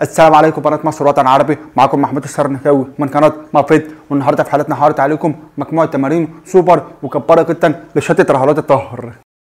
السلام عليكم قناه مصر وطن عربي معكم محمود السرنكاوي من قناه مافيد والنهارده في حلقتنا هعرض عليكم مجموعه تمارين سوبر وكباره جدا لشتة رهلات الظهر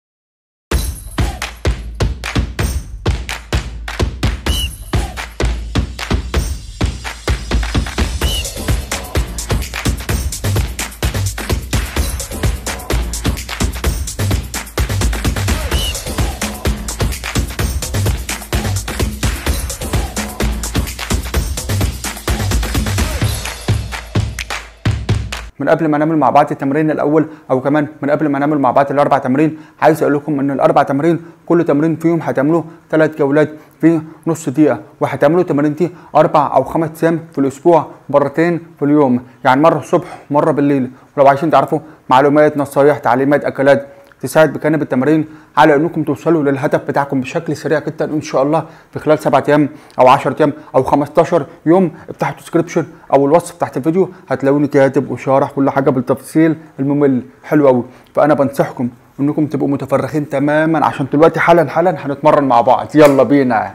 من قبل ما نعمل مع بعض التمرين الاول او كمان من قبل ما نعمل مع بعض الاربع تمارين عايز اقول لكم ان الاربع تمارين كل تمرين فيهم هتعملوه ثلاث جولات في نص دقيقه وهتعملوا التمارين دي اربع او خمس ايام في الاسبوع مرتين في اليوم يعني مره الصبح مره بالليل ولو عايزين تعرفوا معلومات نصايح تعليمات اكلات تساعد بجانب التمارين على انكم توصلوا للهدف بتاعكم بشكل سريع جدا ان شاء الله في خلال 7 ايام او 10 ايام او 15 يوم افتحوا الديسكربشن او الوصف تحت الفيديو هتلاقوني كاتب وشارح كل حاجه بالتفصيل الممل حلو قوي فانا بنصحكم انكم تبقوا متفرغين تماما عشان دلوقتي حالا حالا هنتمرن مع بعض يلا بينا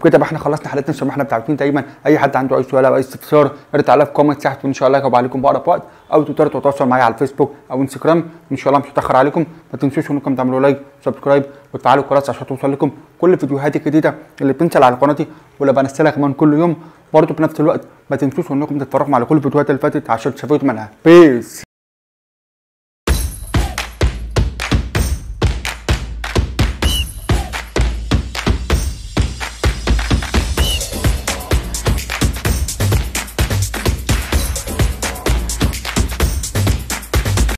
وبكده بقى احنا خلصنا حلقتنا زي ما احنا متعودين دايما اي حد عنده اي سؤال او اي استفسار يرد عليا في كومنت تحت وان شاء الله هجاوب عليكم باقرب وقت او تقدروا تتواصلوا معايا على الفيسبوك او انستجرام ان شاء الله مش هتاخر عليكم ما تنسوش انكم تعملوا لايك وسبسكرايب وتفعلوا الجرس عشان توصل لكم كل الفيديوهات الجديده اللي بتنزل على قناتي واللي بنزلها كمان كل يوم برضه في نفس الوقت ما تنسوش انكم تتفرجوا على كل الفيديوهات اللي فاتت عشان تستفيدوا منها بيس